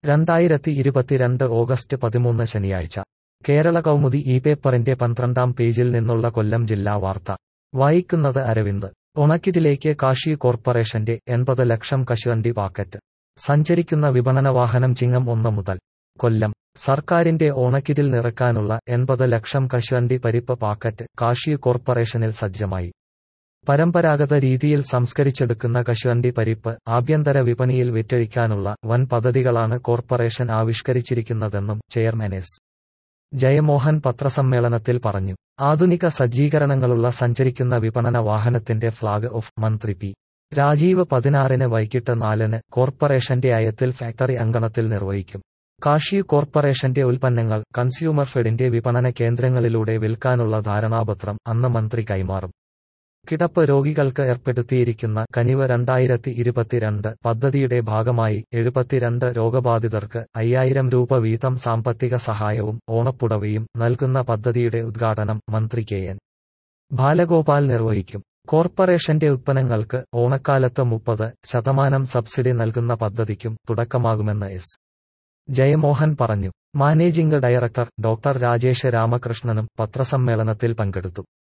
രണ്ടായിരത്തി ഇരുപത്തിരണ്ട് ഓഗസ്റ്റ് പതിമൂന്ന് ശനിയാഴ്ച കേരള കൗമുദി ഈ പേപ്പറിന്റെ പന്ത്രണ്ടാം പേജിൽ നിന്നുള്ള കൊല്ലം ജില്ലാ വാർത്ത വായിക്കുന്നത് അരവിന്ദ് ഉണക്കിതിലേക്ക് കാഷി കോർപ്പറേഷന്റെ എൺപത് ലക്ഷം കശുവണ്ടി പാക്കറ്റ് സഞ്ചരിക്കുന്ന വിപണന വാഹനം ചിങ്ങം ഒന്ന് മുതൽ കൊല്ലം സർക്കാരിന്റെ ഓണക്കിതിൽ നിറക്കാനുള്ള എൺപത് ലക്ഷം കശുവണ്ടി പരിപ്പ് പാക്കറ്റ് കാഷി കോർപ്പറേഷനിൽ സജ്ജമായി പരമ്പരാഗത രീതിയിൽ സംസ്കരിച്ചെടുക്കുന്ന കശുവണ്ടി പരിപ്പ് ആഭ്യന്തര വിപണിയിൽ വിറ്റഴിക്കാനുള്ള വൻ പദ്ധതികളാണ് കോർപ്പറേഷൻ ആവിഷ്കരിച്ചിരിക്കുന്നതെന്നും ചെയർമാൻ എസ് ജയമോഹൻ പത്രസമ്മേളനത്തിൽ പറഞ്ഞു ആധുനിക സജ്ജീകരണങ്ങളുള്ള സഞ്ചരിക്കുന്ന വിപണന വാഹനത്തിന്റെ ഫ്ളാഗ് ഓഫ് മന്ത്രി പി രാജീവ് പതിനാറിന് വൈകിട്ട് നാലിന് കോർപ്പറേഷന്റെ അയത്തിൽ ഫാക്ടറി അങ്കണത്തിൽ നിർവഹിക്കും കാഷി കോർപ്പറേഷന്റെ ഉൽപ്പന്നങ്ങൾ കൺസ്യൂമർ ഫെഡിന്റെ വിപണന കേന്ദ്രങ്ങളിലൂടെ വിൽക്കാനുള്ള ധാരണാപത്രം അന്ന് മന്ത്രി കൈമാറും കിടപ്പ് രോഗികൾക്ക് ഏർപ്പെടുത്തിയിരിക്കുന്ന കനിവ് രണ്ടായിരത്തി ഇരുപത്തിരണ്ട് പദ്ധതിയുടെ ഭാഗമായി എഴുപത്തിരണ്ട് രോഗബാധിതർക്ക് അയ്യായിരം രൂപ വീതം സാമ്പത്തിക സഹായവും ഓണപ്പുടവയും നൽകുന്ന പദ്ധതിയുടെ ഉദ്ഘാടനം മന്ത്രി കെ എൻ ബാലഗോപാൽ നിർവഹിക്കും കോർപ്പറേഷന്റെ ഉത്പന്നങ്ങൾക്ക് ഓണക്കാലത്ത് മുപ്പത് ശതമാനം സബ്സിഡി നൽകുന്ന പദ്ധതിക്കും തുടക്കമാകുമെന്ന് എസ് ജയമോഹൻ പറഞ്ഞു മാനേജിംഗ് ഡയറക്ടർ ഡോക്ടർ രാജേഷ് രാമകൃഷ്ണനും പത്രസമ്മേളനത്തിൽ പങ്കെടുത്തു